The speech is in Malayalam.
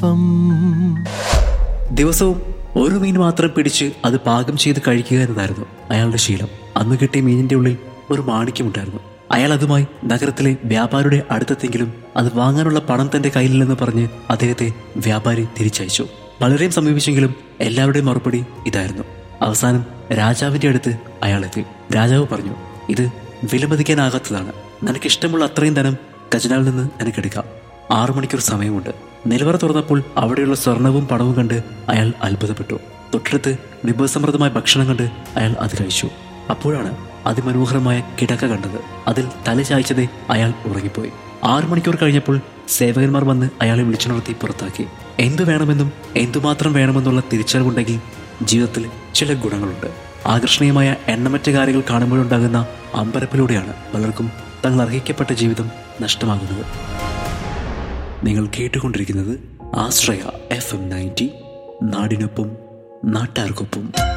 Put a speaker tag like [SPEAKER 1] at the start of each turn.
[SPEAKER 1] ഒപ്പം
[SPEAKER 2] ദിവസവും ഒരു മീൻ മാത്രം പിടിച്ച് അത് പാകം ചെയ്ത് കഴിക്കുക എന്നതായിരുന്നു അയാളുടെ ശീലം അന്ന് കിട്ടിയ മീനിന്റെ ഉള്ളിൽ ഒരു മാണിക്യമുണ്ടായിരുന്നു അയാൾ അതുമായി നഗരത്തിലെ വ്യാപാരിയുടെ അടുത്തെത്തെങ്കിലും അത് വാങ്ങാനുള്ള പണം തന്റെ കയ്യിലില്ലെന്ന് പറഞ്ഞ് അദ്ദേഹത്തെ വ്യാപാരി തിരിച്ചയച്ചു പലരെയും സമീപിച്ചെങ്കിലും എല്ലാവരുടെയും മറുപടി ഇതായിരുന്നു അവസാനം രാജാവിന്റെ അടുത്ത് അയാൾ എത്തി രാജാവ് പറഞ്ഞു ഇത് വിലമതിക്കാനാകാത്തതാണ് നിനക്ക് ഇഷ്ടമുള്ള അത്രയും ധനം ഖജനാവിൽ നിന്ന് നിനക്കെടുക്കാം ആറു മണിക്കൂർ സമയമുണ്ട് നിലവറ തുറന്നപ്പോൾ അവിടെയുള്ള സ്വർണവും പണവും കണ്ട് അയാൾ അത്ഭുതപ്പെട്ടു തൊട്ടടുത്ത് വിഭവസമൃദ്ധമായ ഭക്ഷണം കണ്ട് അയാൾ അത് കഴിച്ചു അപ്പോഴാണ് അതിമനോഹരമായ കിടക്ക കണ്ടത് അതിൽ തല ചായ്ച്ചതേ അയാൾ ഉറങ്ങിപ്പോയി ആറു മണിക്കൂർ കഴിഞ്ഞപ്പോൾ സേവകന്മാർ വന്ന് അയാളെ വിളിച്ചുണർത്തി പുറത്താക്കി എന്തു വേണമെന്നും എന്തുമാത്രം വേണമെന്നുള്ള തിരിച്ചറിവുണ്ടെങ്കിൽ ജീവിതത്തിൽ ചില ഗുണങ്ങളുണ്ട് ആകർഷണീയമായ എണ്ണമറ്റ കാര്യങ്ങൾ കാണുമ്പോഴുണ്ടാകുന്ന അമ്പരപ്പിലൂടെയാണ് പലർക്കും തങ്ങൾ അർഹിക്കപ്പെട്ട ജീവിതം നഷ്ടമാകുന്നത് നിങ്ങൾ കേട്ടുകൊണ്ടിരിക്കുന്നത് ആശ്രയ എഫ് എം നയൻറ്റി നാടിനൊപ്പം നാട്ടാർക്കൊപ്പം